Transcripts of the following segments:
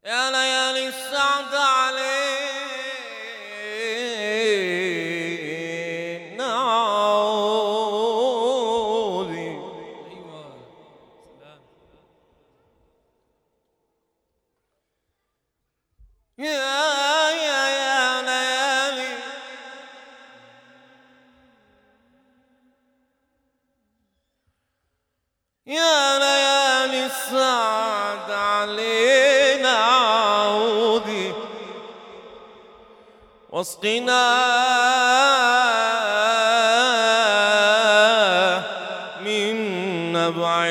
يا ليالي السعد علينا عودي ايوه سلام يا يا يا ليالي يا ليالي السعد علينا عودي واسقنا من نبع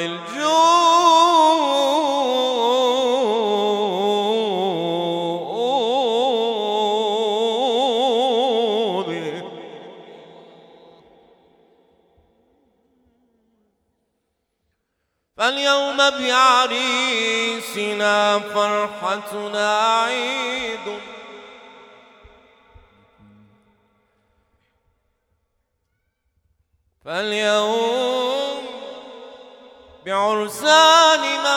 الجود فاليوم بعريسنا فرحتنا عيد فاليوم بعرساننا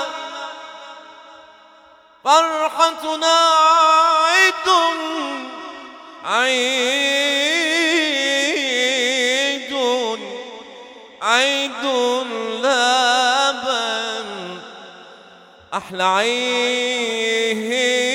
فرحتنا عيد عيد عيد لبن أحلى عيد